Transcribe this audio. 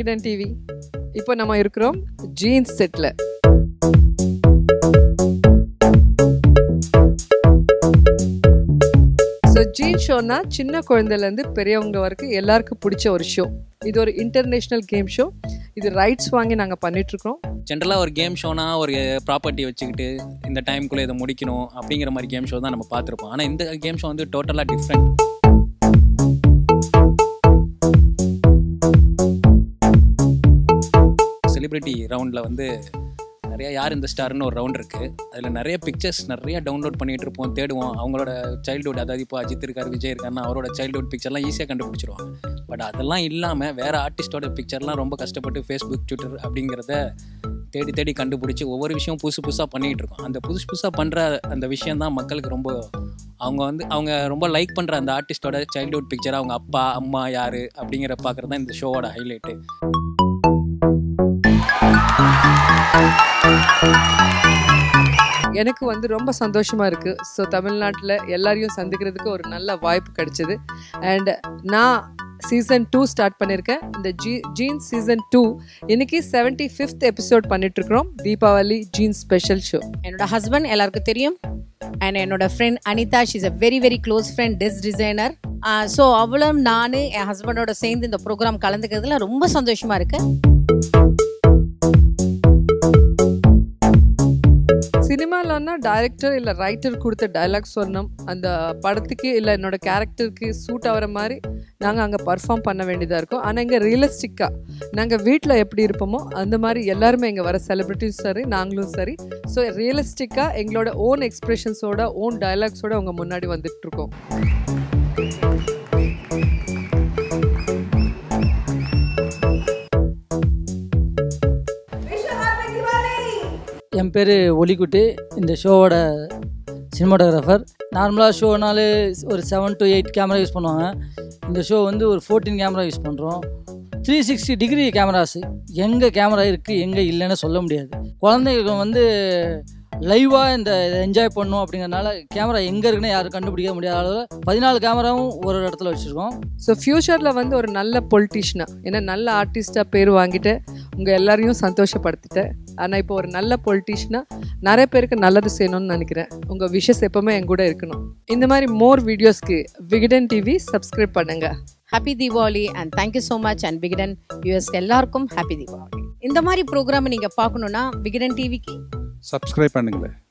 Vikatan TV இப்போ நம்ம இருக்கிறோம் ஜீன்ஸ் செட்டில் ஸோ ஜீன் ஷோனா சின்ன குழந்தைலேருந்து பெரியவங்க வரைக்கும் எல்லாருக்கும் பிடிச்ச ஒரு ஷோ இது ஒரு இன்டர்நேஷ்னல் கேம் ஷோ இது ரைட்ஸ் வாங்கி நாங்கள் பண்ணிகிட்ருக்கோம் ஜென்ரலாக ஒரு கேம் ஷோனா ஒரு ப்ராப்பர்ட்டி வச்சுக்கிட்டு இந்த டைம்குள்ளே இதை முடிக்கணும் அப்படிங்கிற மாதிரி கேம் ஷோ தான் நம்ம பார்த்துருப்போம் ஆனால் இந்த கேம் ஷோ வந்து டோட்டலாக டிஃப்ரெண்ட் செலிப்ரிட்டி ரவுண்டில் வந்து நிறைய யார் இந்த ஸ்டார்னு ஒரு ரவுண்ட் இருக்குது அதில் நிறைய பிக்சர்ஸ் நிறைய டவுன்லோட் பண்ணிகிட்டு இருப்போம் தேடுவோம் அவங்களோட சைல்டுஹுட் அதாவது இப்போ அஜித் இருக்கார் விஜய் இருக்காருன்னா அவரோட சைல்டுஹுட் பிக்சர்லாம் ஈஸியாக கண்டுபிடிச்சிருவாங்க பட் அதெல்லாம் இல்லாமல் வேறு ஆர்டிஸ்டோட பிக்சர்லாம் ரொம்ப கஷ்டப்பட்டு ஃபேஸ்புக் ட்விட்டர் அப்படிங்கிறத தேடி தேடி கண்டுபிடிச்சி ஒவ்வொரு விஷயம் புதுசு புதுசாக பண்ணிகிட்டு இருக்கோம் அந்த புதுசு புதுசாக பண்ணுற அந்த விஷயம் தான் மக்களுக்கு ரொம்ப அவங்க வந்து அவங்க ரொம்ப லைக் பண்ணுற அந்த ஆர்டிஸ்டோட சைல்டுஹுட் பிக்சர் அவங்க அப்பா அம்மா யார் அப்படிங்கிற பார்க்குறது தான் இந்த ஷோவோட ஹைலைட்டு எனக்கு வந்து ரொம்ப சந்தோஷமாக இருக்குது ஸோ தமிழ்நாட்டில் எல்லாரையும் சந்திக்கிறதுக்கு ஒரு நல்ல வாய்ப்பு கிடைச்சிது அண்ட் நான் சீசன் டூ ஸ்டார்ட் பண்ணியிருக்கேன் இந்த ஜீ ஜீன்ஸ் சீசன் டூ இன்னைக்கு செவன்டி ஃபிஃப்த் எபிசோட் பண்ணிட்டுருக்குறோம் தீபாவளி ஜீன்ஸ் ஸ்பெஷல் ஷோ என்னோட ஹஸ்பண்ட் எல்லாருக்கும் தெரியும் அண்ட் என்னோட friend Anitha she's a very very close friend dis designer so அவளும் நான் என் ஹஸ்பண்டோட சேர்ந்து இந்த ப்ரோக்ராம் கலந்துக்கிறதுல ரொம்ப சந்தோஷமா இருக்கு சினிமாலன்னா டைரக்டர் இல்லை ரைட்டர் கொடுத்த டைலாக் சொன்னோம் அந்த படத்துக்கு இல்லை என்னோட கேரக்டருக்கு சூட் ஆகிற மாதிரி நாங்கள் அங்கே பர்ஃபார்ம் பண்ண வேண்டியதாக இருக்கும் ஆனால் இங்கே ரியலிஸ்டிக்காக நாங்கள் வீட்டில் எப்படி இருப்போமோ அந்த மாதிரி எல்லாருமே இங்கே வர செலிப்ரிட்டிஸ் சரி நாங்களும் சரி ஸோ ரியலிஸ்டிக்காக எங்களோட ஓன் எக்ஸ்பிரஷன்ஸோட ஓன் டைலாக்ஸோட அவங்க முன்னாடி வந்துட்டு இருக்கோம் என் பேர் ஒலிக்குட்டி இந்த ஷோவோட சினிமாட்டோகிராஃபர் நார்மலாக ஷோனாலே ஒரு seven to eight camera use பண்ணுவாங்க இந்த ஷோ வந்து ஒரு ஃபோர்டீன் கேமரா யூஸ் பண்ணுறோம் த்ரீ சிக்ஸ்டி டிகிரி கேமராஸ் எங்கே கேமரா இருக்குது எங்கே இல்லைன்னு சொல்ல முடியாது குழந்தைகளுக்கு வந்து லைவாக இந்த இதை என்ஜாய் பண்ணும் அப்படிங்கிறனால கேமரா எங்கே இருக்குன்னு யாரும் கண்டுபிடிக்க முடியாத அளவில் பதினாலு கேமராவும் ஒரு ஒரு இடத்துல வச்சுருக்கோம் ஸோ ஃப்யூச்சரில் வந்து ஒரு நல்ல பொலிட்டிஷியனாக ஏன்னா நல்ல ஆர்டிஸ்டாக பேர் வாங்கிட்டு உங்கள் எல்லாரையும் சந்தோஷப்படுத்திட்டேன் ஆனால் இப்போ ஒரு நல்ல பொலிட்டிஷியனாக நிறைய பேருக்கு நல்லது செய்யணும்னு நினைக்கிறேன் உங்கள் விஷஸ் எப்போவுமே என் கூட இருக்கணும் இந்த மாதிரி மோர் வீடியோஸ்க்கு விகடன் டிவி சப்ஸ்கிரைப் பண்ணுங்கள் happy Deepavali and thank you so much and Vikatan US எல்லாருக்கும் ஹாப்பி தீபாவளி இந்த மாதிரி ப்ரோக்ராம் நீங்கள் பார்க்கணுன்னா விகடன் டிவிக்கு சப்ஸ்கிரைப் பண்ணுங்களேன்